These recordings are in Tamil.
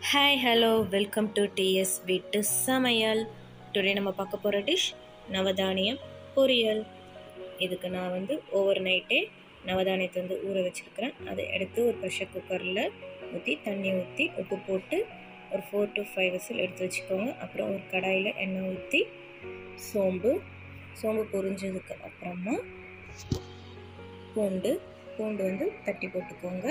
hi hello welcome to TS வீட்டு சமையல் டுடே நம்ம பார்க்க போகிற டிஷ் நவதானியம் பொரியல் இதுக்கு நான் வந்து ஓவர் நைட்டே நவதானியத்தை வந்து ஊற வச்சுருக்கிறேன் அதை எடுத்து ஒரு ப்ரெஷர் குக்கரில் ஊற்றி தண்ணி ஊற்றி உப்பு போட்டு ஒரு ஃபோர் டு ஃபைவ் விசில் எடுத்து வச்சுக்கோங்க அப்புறம் ஒரு கடாயில் எண்ணெய் ஊற்றி சோம்பு சோம்பு பொரிஞ்சதுக்கு அப்புறமா பூண்டு பூண்டு வந்து தட்டி போட்டுக்கோங்க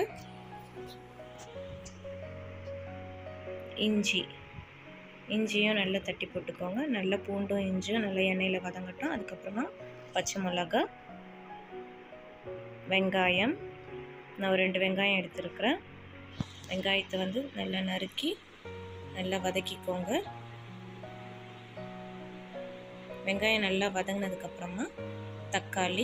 இஞ்சி இஞ்சியும் நல்லா தட்டி போட்டுக்கோங்க நல்ல பூண்டும் இஞ்சியும் நல்லா எண்ணெயில் வதங்கட்டும் அதுக்கப்புறமா பச்சை மிளகா வெங்காயம் நான் ஒரு ரெண்டு வெங்காயம் எடுத்துருக்குறேன் வெங்காயத்தை வந்து நல்லா நறுக்கி நல்லா வதக்கிக்கோங்க வெங்காயம் நல்லா வதங்கினதுக்கப்புறமா தக்காளி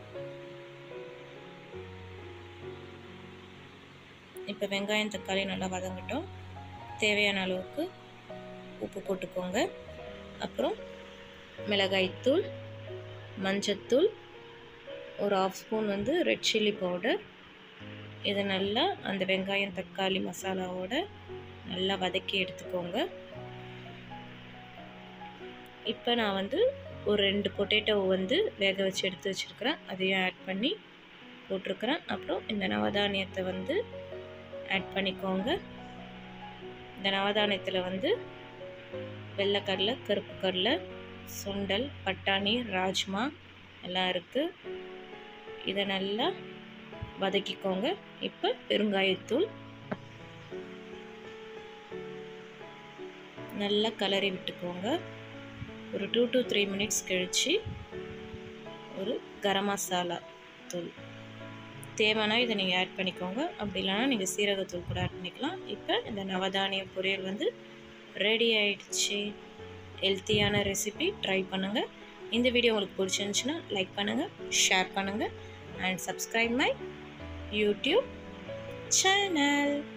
இப்போ வெங்காயம் தக்காளி நல்லா வதங்கட்டும் தேவையான அளவுக்கு உப்பு போட்டுக்கோங்க அப்புறம் மிளகாய்த்தூள் மஞ்சத்தூள் ஒரு ஆஃப் ஸ்பூன் வந்து ரெட் சில்லி பவுடர் இது நல்லா அந்த வெங்காயம் தக்காளி மசாலாவோட நல்லா வதக்கி எடுத்துக்கோங்க இப்போ நான் வந்து ஒரு ரெண்டு பொட்டேட்டோ வந்து வேக வச்சு எடுத்து வச்சுருக்கிறேன் அதையும் ஆட் பண்ணி போட்டிருக்கிறேன் அப்புறம் இந்த நவதானியத்தை வந்து ஆட் பண்ணிக்கோங்க இந்த நவதானியத்தில் வந்து வெள்ளைக்கடலை கருப்பு கடலை சுண்டல் பட்டாணி ராஜ்மா எல்லாம் இருக்குது இதை நல்லா வதக்கிக்கோங்க இப்போ பெருங்காயத்தூள் நல்லா கலரி விட்டுக்கோங்க ஒரு டூ டு த்ரீ மினிட்ஸ் கழித்து ஒரு கரம் மசாலா தூள் தேவைன்னா இதை நீங்கள் ஆட் பண்ணிக்கோங்க அப்படி இல்லைனா நீங்கள் சீரகத்தூள் கூட ஆட் பண்ணிக்கலாம் இப்போ இந்த நவதானிய பொரியல் வந்து ரெடி ஆயிடுச்சு ஹெல்த்தியான ரெசிபி ட்ரை பண்ணுங்கள் இந்த வீடியோ உங்களுக்கு பிடிச்சிருந்துச்சுன்னா லைக் பண்ணுங்கள் ஷேர் பண்ணுங்கள் and subscribe my YouTube channel